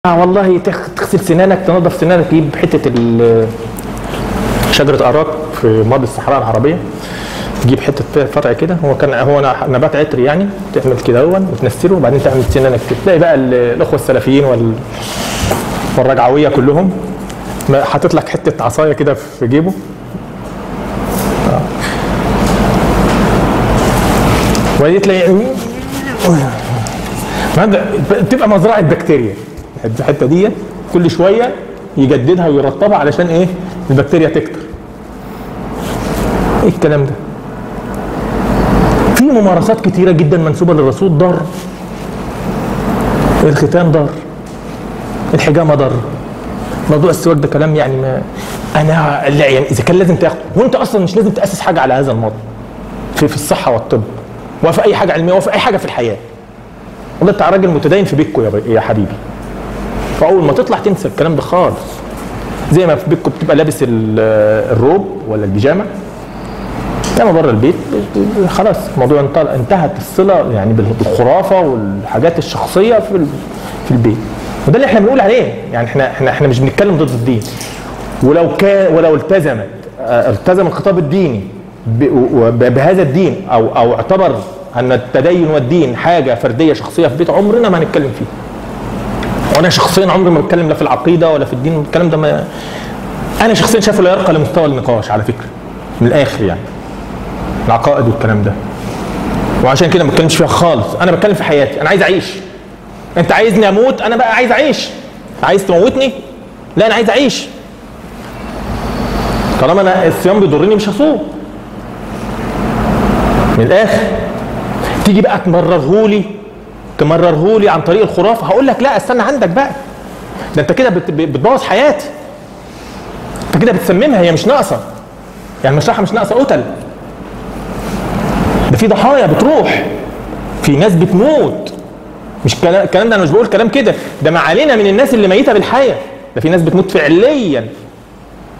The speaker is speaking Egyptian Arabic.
آه والله تغ- تغسل سنانك تنظف سنانك تجيب حته ال- شجره اراك في ماضي الصحراء العربيه تجيب حته فيها فرع كده هو كان هو ن- نبات عطري يعني تعمل كده هون وتنسله وبعدين تعمل سنانك كده تلاقي بقى ال- الاخوه السلفيين وال والرجعويه كلهم ما- حاطط لك حته عصايه كده في جيبه آه. وبعدين تلاقي هذا بتبقى مزرعه بكتيريا الحته دي كل شويه يجددها ويرطبها علشان ايه البكتيريا تكتر ايه الكلام ده في ممارسات كتيره جدا منسوبه للرسول ضار الختان ضار الحجامه ضار موضوع السواك ده كلام يعني ما انا لا يعني اذا كان لازم تاخد وانت اصلا مش لازم تاسس حاجه على هذا الموضوع في في الصحه والطب وفي اي حاجه علميه وفي اي حاجه في الحياه والله انت راجل متدين في بيتكو يا, ب- يا حبيبي فاول ما تطلع تنسى الكلام ده خالص زي ما في بيتكو بتبقى لابس ال- الروب ولا البيجامه لما بره البيت خلاص الموضوع انت- انتهت الصله يعني بالخرافه والحاجات الشخصيه في ال- في البيت وده اللي احنا بنقول عليه يعني احنا احنا احنا مش بنتكلم ضد الدين ولو كان ولو التزمت اه، التزم الخطاب الديني ب- وب- بهذا الدين او او اعتبر ان التدين والدين حاجه فرديه شخصيه في بيت عمرنا ما هنتكلم فيه وانا شخصيا عمري ما بتكلم لا في العقيده ولا في الدين الكلام ده ما انا شخصيا شايفه لا يرقى لمستوى النقاش على فكره من الاخر يعني العقائد والكلام ده وعشان كده ما بتكلمش فيها خالص انا بتكلم في حياتي انا عايز اعيش انت عايزني اموت انا بقى عايز اعيش عايز تموتني لا انا عايز اعيش طالما انا الصيام بيضرني مش هصوم من الاخر تيجي بقى تمررهولي تمررهولي عن طريق الخرافه هقول لك لا استنى عندك بقى ده انت كده بت- بتبوظ حياتي انت كده بتسممها هي مش ناقصه يعني المشرحه مش ناقصه قتل ده في ضحايا بتروح في ناس بتموت مش كلا- الكلام ده انا مش بقول كلام كده ده ما علينا من الناس اللي ميته بالحياه ده في ناس بتموت فعليا